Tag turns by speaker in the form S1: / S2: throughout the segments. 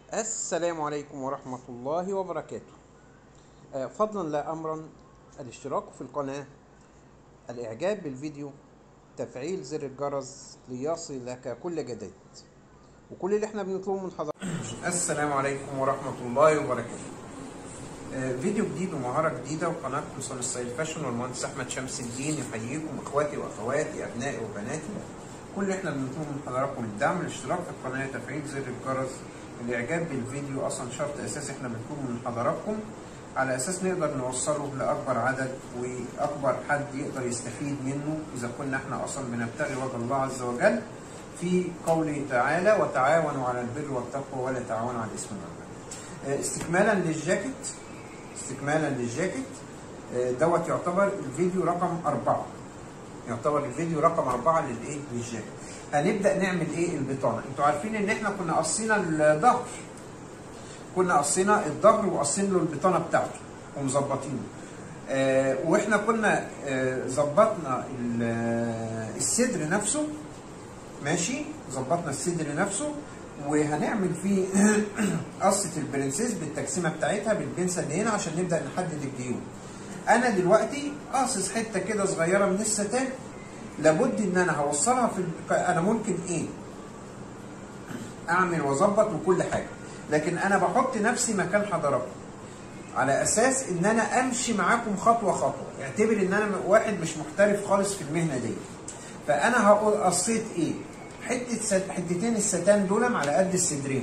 S1: السلام عليكم ورحمة الله وبركاته آه، فضلا لا أمرا الاشتراك في القناة الإعجاب بالفيديو تفعيل زر الجرس ليصل لك كل جديد وكل اللي احنا بنطلبه من حضرتك السلام عليكم ورحمة الله وبركاته آه، فيديو جديد ومهارة جديدة وقناة قمصان الستايل فاشن والمهندس أحمد شمس الدين يحييكم إخواتي وأخواتي أبنائي وبناتي كل اللي احنا بنطلبه من حضراتكم الدعم الاشتراك في القناة تفعيل زر الجرس الإعجاب بالفيديو أصلا شرط أساسي احنا بنطلبه من حضراتكم على أساس نقدر نوصله لأكبر عدد وأكبر حد يقدر يستفيد منه إذا كنا احنا أصلا بنبتغي وجه الله عز وجل في قوله تعالى وتعاونوا على البر والتقوى ولا تعاونوا على الإثم والعدوان. استكمالا للجاكيت استكمالا للجاكيت آه، دوت يعتبر الفيديو رقم أربعة يعتبر الفيديو رقم أربعة للإيه؟ للجاكيت. هنبدأ نعمل إيه البطانة؟ أنتوا عارفين إن إحنا كنا قصينا الظهر كنا قصينا الظهر وقصين له البطانة بتاعته ومظبطينه. آه واحنا كنا آه ظبطنا ال- آه، الصدر نفسه ماشي ظبطنا الصدر نفسه وهنعمل فيه قصة البرنسيس بالتقسيمة بتاعتها بالبنسة اللي هنا عشان نبدأ نحدد الجيوب. أنا دلوقتي قاصص حتة كده صغيرة من الستان لابد إن أنا هوصلها في ال- أنا ممكن إيه؟ أعمل وأظبط وكل حاجة. لكن أنا بحط نفسي مكان حضراتكم. على اساس ان انا امشي معاكم خطوه خطوه اعتبر ان انا واحد مش محترف خالص في المهنه دي فانا هقول قصيت ايه حته ست... حتتين الستان دول على قد الصدرين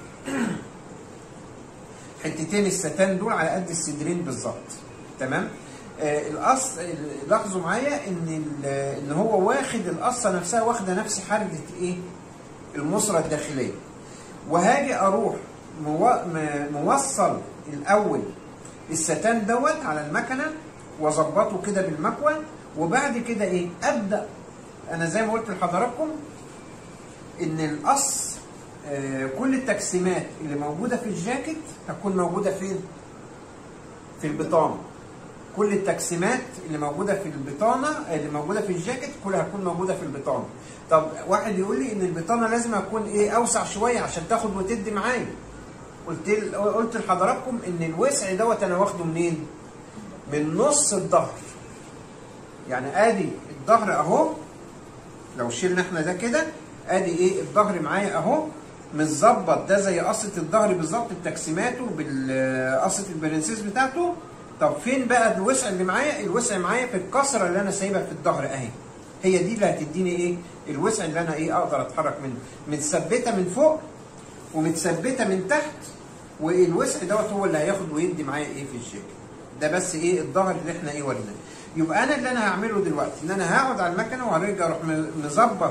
S1: حتتين الستان دول على قد الصدرين بالظبط تمام آه القص لاحظوا معايا ان ال... ان هو واخد القصه نفسها واخده نفس حركه ايه المصره الداخليه وهاجي اروح مو... م- موصل الاول الستان دوت على المكنه واظبطه كده بالمكوى وبعد كده ايه ابدا انا زي ما قلت لحضراتكم ان القص آه، كل التقسيمات اللي موجوده في الجاكيت هتكون موجوده فين في البطانه كل التقسيمات اللي موجوده في البطانه اللي موجوده في الجاكيت كلها هتكون موجوده في البطانه طب واحد يقول لي ان البطانه لازم اكون ايه اوسع شويه عشان تاخد وتدي معايا قلت ل- قلت لحضراتكم ان الوسع دوت انا واخده منين من نص الظهر يعني ادي الظهر اهو لو شلنا احنا ده كده ادي ايه الظهر معايا اهو متظبط ده زي قصه الظهر بالظبط بتقسيماته بالقصه البرنسيس بتاعته طب فين بقى الوسع اللي معايا الوسع معايا في الكسره اللي انا سايبها في الظهر اهي هي دي اللي هتديني ايه الوسع اللي انا ايه اقدر اتحرك منه متثبته من فوق ومتثبته من تحت والوسع دوت هو اللي هياخد ويدي معايا ايه في الشكل ده بس ايه الظهر اللي احنا ايه وريناه يبقى انا اللي انا هعمله دلوقتي ان انا هقعد على المكنه وهرجع اروح م- مظبط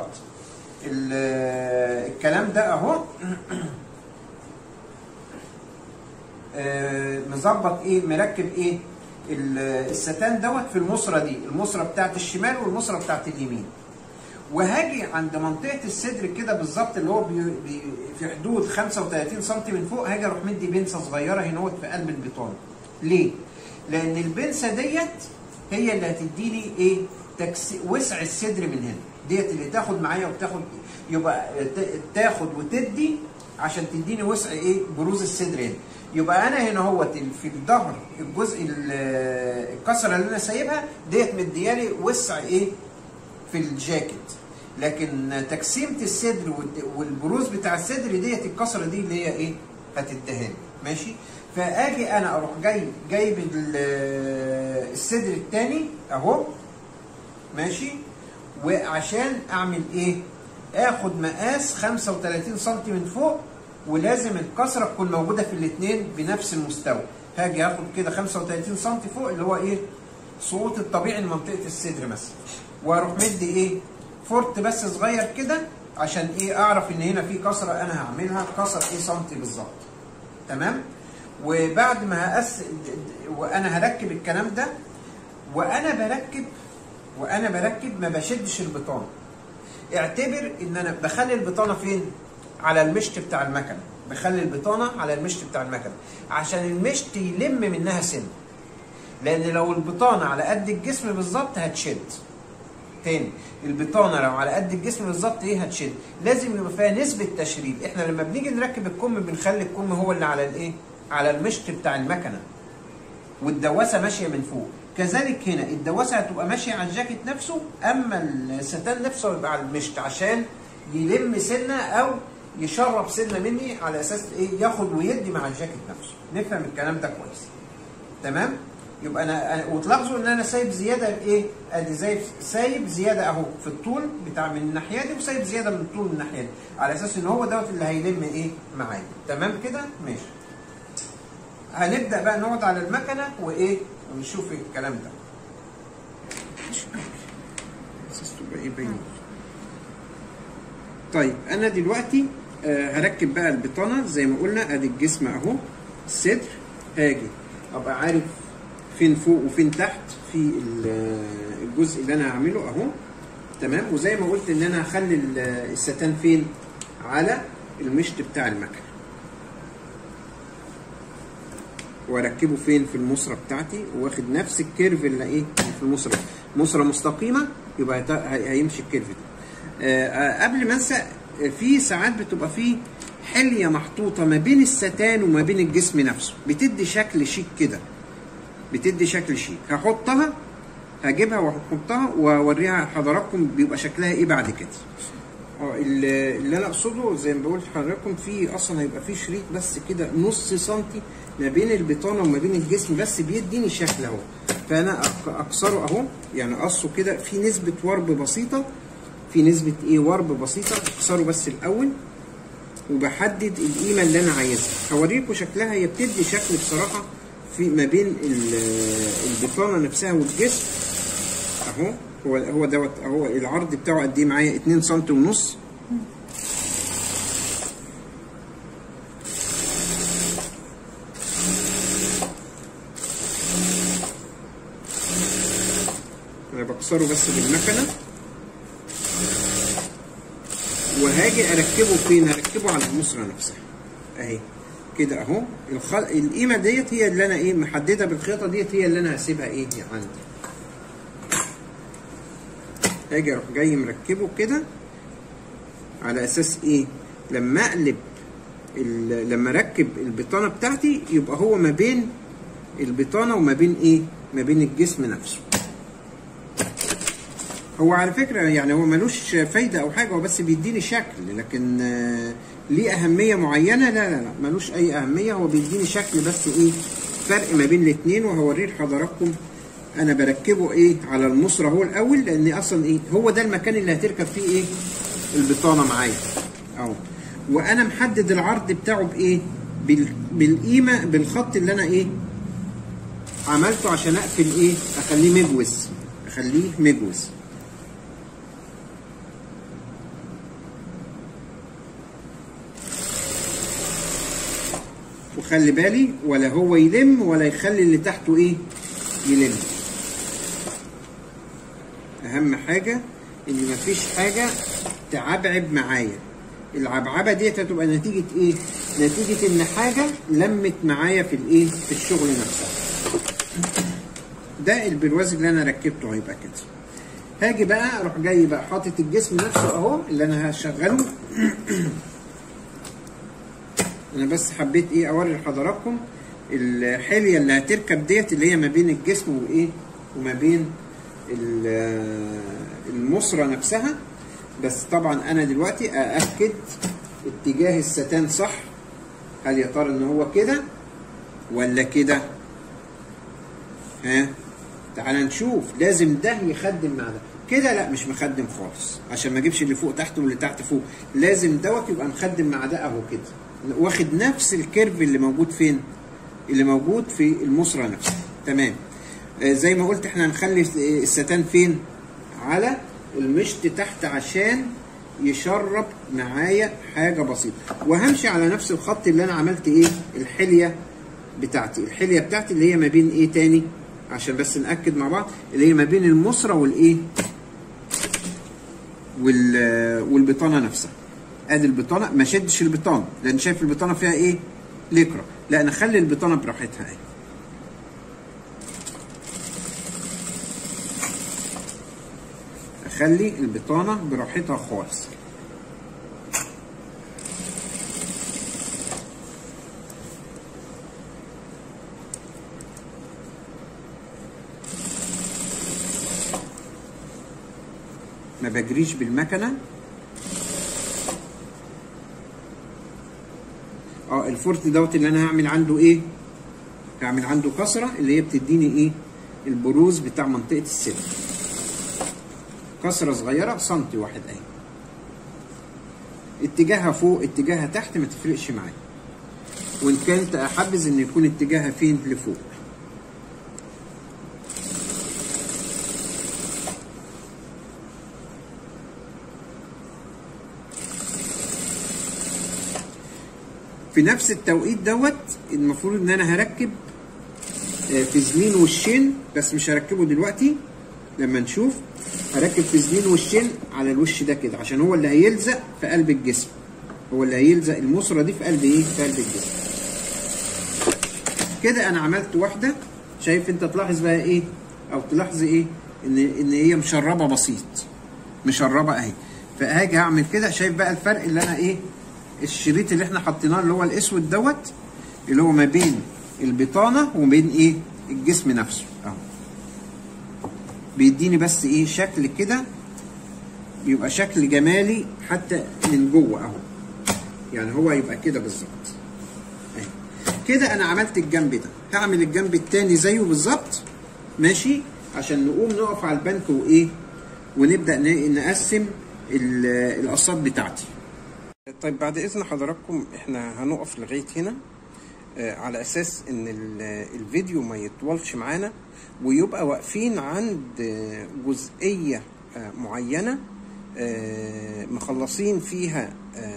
S1: ال- الكلام ده اهو آه، مظبط ايه مركب ايه ال- الستان دوت في المصرة دي المصرة بتاعت الشمال والمصرة بتاعت اليمين وهاجي عند منطقة الصدر كده بالظبط اللي هو بي بي في حدود 35 سم من فوق هاجي اروح مدي بنسة صغيرة هنا في قلب البطانة ليه؟ لأن البنسة ديت هي اللي هتديني ايه؟ تكسي وسع الصدر من هنا ديت اللي تاخد معايا وتاخد يبقى ت- تاخد وتدي عشان تديني وسع ايه بروز الصدر هنا يبقى انا هنا هو في الظهر الجزء ال- الكسره اللي انا سايبها ديت مديالي وسع ايه في الجاكيت لكن تقسيمه الصدر والد- والبروز بتاع الصدر ديت الكسره دي اللي هي ايه هتدهاني ماشي فاجي انا اروح جاي جايب ال- الصدر الثاني اهو ماشي وعشان اعمل ايه اخد مقاس 35 سم من فوق ولازم الكسره تكون موجوده في الاثنين بنفس المستوى هاجي اخد كده 35 سم فوق اللي هو ايه صوت الطبيعي لمنطقه الصدر مثلا واروح مدي ايه فرت بس صغير كده عشان ايه اعرف ان هنا في كسره انا هعملها كسر ايه سنتي بالظبط تمام وبعد ما هقس وانا هركب الكلام ده وانا بركب وانا بركب ما بشدش البطانه اعتبر ان انا بخلي البطانه فين على المشط بتاع المكنه بخلي البطانه على المشط بتاع المكنه عشان المشط يلم منها سن لان لو البطانه على قد الجسم بالظبط هتشد تاني البطانه لو على قد الجسم بالظبط ايه هتشد لازم يبقى فيها نسبه تشريب احنا لما بنيجي نركب الكم بنخلي الكم هو اللي على الايه على المشط بتاع المكنه والدواسه ماشيه من فوق كذلك هنا الدواسه هتبقى ماشيه على الجاكيت نفسه اما الستان نفسه يبقى على المشط عشان يلم سنه او يشرب سنه مني على اساس ايه ياخد ويدي مع الجاكيت نفسه نفهم الكلام ده كويس تمام يبقى انا أنا- وتلاحظوا ان انا سايب زياده ايه ادي زي سايب زياده اهو في الطول بتاع من الناحيه دي وسايب زياده من الطول من الناحيه دي على اساس ان هو دوت اللي هيلم ايه معايا تمام كده ماشي هنبدا بقى نقعد على المكنه وايه ونشوف الكلام ده اساس تبقى ايه باين طيب انا دلوقتي آه هركب بقى البطانه زي ما قلنا ادي الجسم اهو الصدر هاجي ابقى عارف فين فوق وفين تحت في ال- الجزء اللي انا هعمله اهو تمام وزي ما قلت ان انا هخلي ال- الستان فين على المشط بتاع المكنه واركبه فين في المصرة بتاعتي واخد نفس الكيرف اللي ايه في المصرة مصرة مستقيمة يبقى هت- هي- هيمشي الكيرف ده آه، آه، قبل ما انسى آه، في ساعات بتبقى في حلية محطوطة ما بين الستان وما بين الجسم نفسه بتدي شكل شيك كده بتدي شكل شيك هحطها هجيبها واحطها واوريها حضراتكم بيبقى شكلها ايه بعد كده اه اللي اللي انا اقصده زي ما بقول لحضراتكم في اصلا هيبقى في شريط بس كده نص سنتي ما بين البطانه وما بين الجسم بس بيديني شكل اهو فانا أق- اكسره اهو يعني اقصه كده في نسبه ورب بسيطه في نسبه ايه ورب بسيطه اكسره بس الاول وبحدد القيمه اللي انا عايزها هوريكم شكلها هي بتدي شكل بصراحه في ما بين ال- البطانه نفسها والجسم اهو هو هو دوت اهو العرض بتاعه قد ايه معايا 2 سم ونص انا بكسره بس بالمكنه وهاجي اركبه فين هركبه على المصرة نفسها اهي كده اهو الخل... القيمه ديت هي اللي انا ايه محددها بالخيطه ديت هي اللي انا هسيبها ايه عندي اجي اروح جاي مركبه كده على اساس ايه لما اقلب ال- لما اركب البطانه بتاعتي يبقى هو ما بين البطانه وما بين ايه ما بين الجسم نفسه هو على فكره يعني هو ملوش فايده او حاجه هو بس بيديني شكل لكن آه، ليه اهميه معينه لا لا لا ملوش اي اهميه هو بيديني شكل بس ايه فرق ما بين الاثنين وهوريه لحضراتكم انا بركبه ايه على المصرة هو الاول لان اصلا ايه هو ده المكان اللي هتركب فيه ايه البطانه معايا اهو وانا محدد العرض بتاعه بايه بال- بالقيمه بالخط اللي انا ايه عملته عشان اقفل ايه اخليه مجوز اخليه مجوز وخلي بالي ولا هو يلم ولا يخلي اللي تحته ايه يلم اهم حاجه ان مفيش حاجه تعبعب معايا العبعبه ديت هتبقى نتيجه ايه نتيجه ان حاجه لمت معايا في الايه في الشغل نفسه ده البرواز اللي انا ركبته هيبقى كده هاجي بقى اروح جاي بقى حاطط الجسم نفسه اهو اللي انا هشغله انا بس حبيت ايه اوري لحضراتكم الحليه اللي هتركب ديت اللي هي ما بين الجسم وايه وما بين ال- المصرة نفسها بس طبعا انا دلوقتي ااكد اتجاه الستان صح هل يا ترى ان هو كده ولا كده ها تعال نشوف لازم ده يخدم مع ده كده لا مش مخدم خالص عشان ما اجيبش اللي فوق تحت واللي تحت فوق لازم دوت يبقى مخدم مع ده اهو كده واخد نفس الكيرف اللي موجود فين اللي موجود في المصرة نفسها تمام آه، زي ما قلت احنا هنخلي الستان فين على المشط تحت عشان يشرب معايا حاجه بسيطه وهمشي على نفس الخط اللي انا عملت ايه الحليه بتاعتي الحليه بتاعتي اللي هي ما بين ايه تاني عشان بس ناكد مع بعض اللي هي ما بين المصرة والايه وال والبطانه نفسها ادي البطانه ما شدش البطانه لان شايف البطانه فيها ايه لكرة لا نخلي البطانه براحتها اهي تخلي البطانه براحتها خالص ما بجريش بالمكنه اه الفورت دوت اللي انا هعمل عنده ايه هعمل عنده كسره اللي هي بتديني ايه البروز بتاع منطقه الصدر كسره صغيره سنتي واحد اهي اتجاهها فوق اتجاهها تحت ما تفرقش معايا وان كانت احبذ ان يكون اتجاهها فين لفوق في نفس التوقيت دوت المفروض ان انا هركب فازلين وشين بس مش هركبه دلوقتي لما نشوف هركب فازلين وشين على الوش ده كده عشان هو اللي هيلزق في قلب الجسم هو اللي هيلزق المصرة دي في قلب ايه في قلب الجسم كده انا عملت واحدة شايف انت تلاحظ بقى ايه او تلاحظ ايه ان ان هي مشربة بسيط مشربة اهي فهاجي اعمل كده شايف بقى الفرق اللي انا ايه الشريط اللي احنا حطيناه اللي هو الاسود دوت اللي هو ما بين البطانه وما بين ايه الجسم نفسه اهو بيديني بس ايه شكل كده يبقى شكل جمالي حتى من جوه اهو يعني هو يبقى كده بالظبط كده انا عملت الجنب ده هعمل الجنب التاني زيه بالظبط ماشي عشان نقوم نقف على البنك وايه ونبدا نقسم القصات بتاعتي طيب بعد اذن حضراتكم احنا هنقف لغايه هنا آه على اساس ان الفيديو ما يطولش معانا ويبقى واقفين عند جزئيه آه معينه آه مخلصين فيها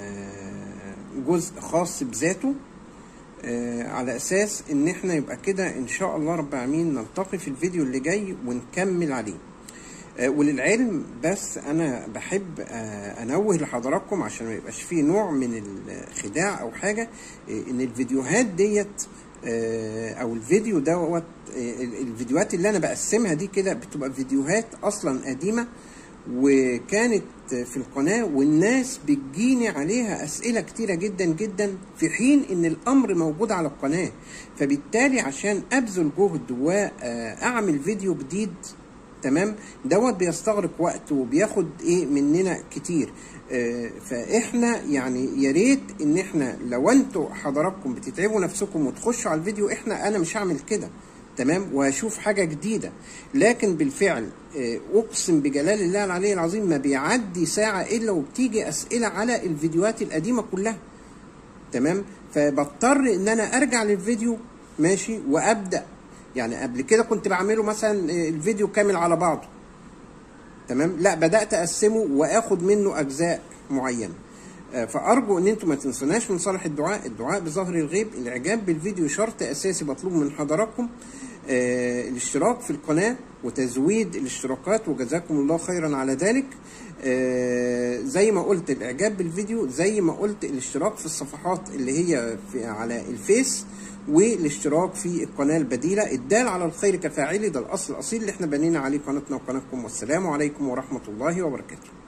S1: جزء خاص بذاته على اساس ان احنا يبقى كده ان شاء الله رب العالمين نلتقي في الفيديو اللي جاي ونكمل عليه وللعلم بس انا بحب انوه لحضراتكم عشان ما يبقاش فيه نوع من الخداع او حاجه ان الفيديوهات ديت او الفيديو دوت الفيديوهات اللي انا بقسمها دي كده بتبقى فيديوهات اصلا قديمه وكانت في القناه والناس بتجيني عليها اسئله كتيره جدا جدا في حين ان الامر موجود على القناه فبالتالي عشان ابذل جهد واعمل فيديو جديد تمام دوت بيستغرق وقت وبياخد ايه مننا كتير آه فاحنا يعني يا ريت ان احنا لو انتوا حضراتكم بتتعبوا نفسكم وتخشوا على الفيديو احنا انا مش هعمل كده تمام وهشوف حاجه جديده لكن بالفعل آه اقسم بجلال الله العلي العظيم ما بيعدي ساعه الا وبتيجي اسئله على الفيديوهات القديمه كلها تمام فبضطر ان انا ارجع للفيديو ماشي وابدا يعني قبل كده كنت بعمله مثلا الفيديو كامل على بعضه تمام لا بدات اقسمه واخد منه اجزاء معينه فارجو ان انتم ما تنسوناش من صالح الدعاء الدعاء بظهر الغيب الاعجاب بالفيديو شرط اساسي مطلوب من حضراتكم آه الاشتراك في القناه وتزويد الاشتراكات وجزاكم الله خيرا على ذلك آه زي ما قلت الاعجاب بالفيديو زي ما قلت الاشتراك في الصفحات اللي هي في على الفيس والاشتراك في القناه البديله الدال على الخير كفاعله ده الاصل الاصيل اللي احنا بنينا عليه قناتنا وقناتكم والسلام عليكم ورحمه الله وبركاته